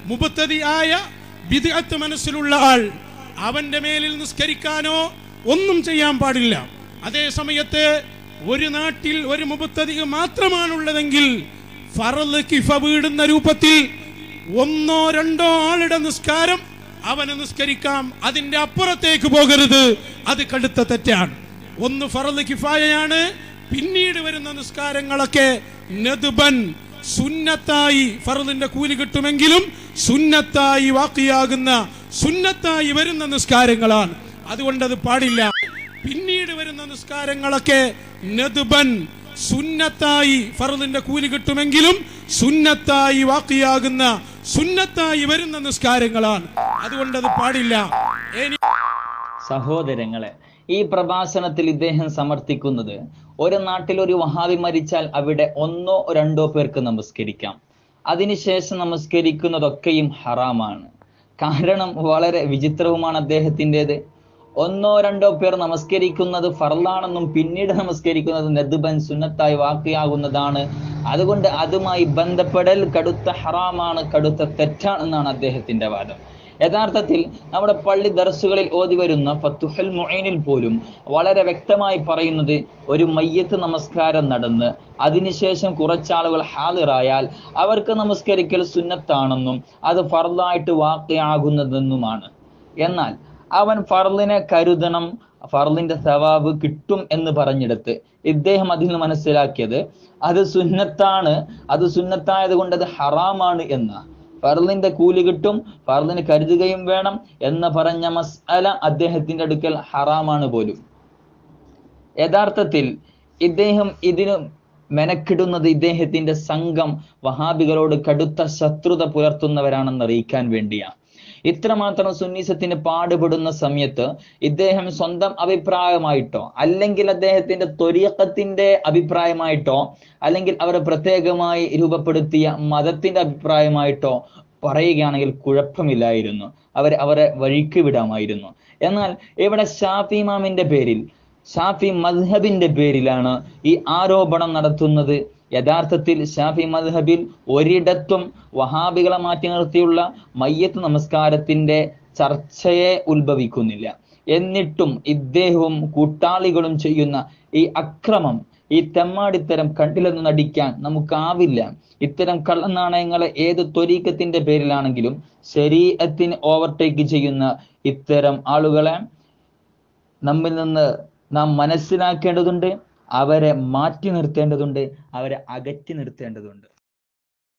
മുബത്തതി ആയ വിദഗ്ധ മനസ്സിലുള്ള ആൾ അവന്റെ മേലിൽ നിസ്കരിക്കാനോ ഒന്നും ചെയ്യാൻ പാടില്ല അതേ സമയത്ത് ഒരു നാട്ടിൽ ഒരു മുബത്തതി മാത്രമാണുള്ളതെങ്കിൽ ഫറല് കിഫ വീടുന്ന രൂപത്തിൽ ഒന്നോ രണ്ടോ ആളുടെ നിസ്കാരം അവന് നിസ്കരിക്കാം അതിന്റെ അപ്പുറത്തേക്ക് പോകരുത് അത് കടുത്ത തെറ്റാണ് ഒന്ന് ഫറല് കിഫായയാണ് പിന്നീട് വരുന്ന നിസ്കാരങ്ങളൊക്കെ നദുബൻ സുന്നത്തായി ഫറലിന്റെ കൂലി കിട്ടുമെങ്കിലും സുന്നത്തായി വാക്കിയാകുന്ന സുന്നത്തായി വരുന്ന നിസ്കാരങ്ങളാണ് അതുകൊണ്ട് അത് പാടില്ല പിന്നീട് വരുന്ന നിസ്കാരങ്ങളൊക്കെ നദുബൻ സുന്നത്തായി ഫറലിന്റെ കൂലി കിട്ടുമെങ്കിലും സുന്നത്തായി വാക്കിയാകുന്ന സുന്നത്തായി വരുന്ന നിസ്കാരങ്ങളാണ് അതുകൊണ്ട് അത് പാടില്ല ഇനി സഹോദരങ്ങളെ ഈ പ്രഭാഷണത്തിൽ ഇദ്ദേഹം സമർത്ഥിക്കുന്നത് ഒരു നാട്ടിൽ ഒരു വഹാബി മരിച്ചാൽ അവിടെ ഒന്നോ രണ്ടോ പേർക്ക് നമസ്കരിക്കാം അതിനുശേഷം നമസ്കരിക്കുന്നതൊക്കെയും ഹറാമാണ് കാരണം വളരെ വിചിത്രവുമാണ് അദ്ദേഹത്തിൻ്റെത് ഒന്നോ രണ്ടോ പേർ നമസ്കരിക്കുന്നത് ഫർലാണെന്നും പിന്നീട് നമസ്കരിക്കുന്നത് നെദ്ബൻ സുന്നത്തായി വാക്കിയാകുന്നതാണ് അതുകൊണ്ട് അതുമായി ബന്ധപ്പെടൽ കടുത്ത ഹറാമാണ് കടുത്ത തെറ്റാണെന്നാണ് അദ്ദേഹത്തിന്റെ വാദം യഥാർത്ഥത്തിൽ നമ്മുടെ പള്ളി ദർസുകളിൽ ഓതി വരുന്ന ഫത്തുഹൽ മൊയ്നിൽ പോലും വളരെ വ്യക്തമായി പറയുന്നത് ഒരു മയ്യത്ത് നമസ്കാരം നടന്ന് അതിനുശേഷം കുറച്ചാളുകൾ ഹാളിറായാൽ അവർക്ക് നമസ്കരിക്കൽ സുന്നത്താണെന്നും അത് ഫർദായിട്ട് വാക്കിയാകുന്നതെന്നുമാണ് എന്നാൽ അവൻ ഫർലിനെ കരുതണം ഫർലിന്റെ സവാബ് കിട്ടും എന്ന് പറഞ്ഞെടുത്ത് ഇദ്ദേഹം അതിൽ നിന്ന് മനസ്സിലാക്കിയത് അത് സുന്നത്താണ് അത് സുന്നത്തായത് കൊണ്ട് അത് ഹറാമാണ് എന്ന ഫർലിന്റെ കൂലി കിട്ടും ഫർലിന് കരുതുകയും വേണം എന്ന് പറഞ്ഞ മസ്അല അദ്ദേഹത്തിന്റെ അടുക്കൽ ഹറാമാണ് പോലും യഥാർത്ഥത്തിൽ ഇദ്ദേഹം ഇതിന് മെനക്കിടുന്നത് ഇദ്ദേഹത്തിന്റെ സംഘം വഹാബികളോട് കടുത്ത ശത്രുത പുലർത്തുന്നവരാണെന്ന് അറിയിക്കാൻ വേണ്ടിയാണ് ഇത്രമാത്രം സുന്നീസത്തിന് പാടുപെടുന്ന സമയത്ത് ഇദ്ദേഹം സ്വന്തം അഭിപ്രായമായിട്ടോ അല്ലെങ്കിൽ അദ്ദേഹത്തിന്റെ ത്വരീക്കത്തിന്റെ അഭിപ്രായമായിട്ടോ അല്ലെങ്കിൽ അവർ പ്രത്യേകമായി രൂപപ്പെടുത്തിയ മതത്തിന്റെ അഭിപ്രായമായിട്ടോ പറയുകയാണെങ്കിൽ കുഴപ്പമില്ലായിരുന്നു അവർ അവരെ വഴിക്ക് വിടാമായിരുന്നു എന്നാൽ ഇവിടെ ഷാഫി ഇമാമിന്റെ പേരിൽ ഷാഫി മദ്ഹബിന്റെ പേരിലാണ് ഈ ആരോപണം നടത്തുന്നത് യഥാർത്ഥത്തിൽ ഷാഫി മദ്ഹബിൽ ഒരിടത്തും വഹാബികളെ മാറ്റി നിർത്തിയുള്ള മയ്യത്ത് നമസ്കാരത്തിന്റെ ചർച്ചയെ ഉത്ഭവിക്കുന്നില്ല എന്നിട്ടും ഇദ്ദേഹവും കൂട്ടാളികളും ചെയ്യുന്ന ഈ അക്രമം ഈ തെമ്മാടിത്തരം കണ്ടില്ലെന്ന് നടിക്കാൻ നമുക്കാവില്ല ഇത്തരം കള്ളനാണയങ്ങളെ ഏത് ത്വരീക്കത്തിന്റെ പേരിലാണെങ്കിലും ശരീരത്തിന് ഓവർടേക്ക് ചെയ്യുന്ന ഇത്തരം ആളുകളെ നമ്മിൽ നിന്ന് നാം മനസ്സിലാക്കേണ്ടതുണ്ട് അവരെ മാറ്റി നിർത്തേണ്ടതുണ്ട് അവരെ അകറ്റി നിർത്തേണ്ടതുണ്ട്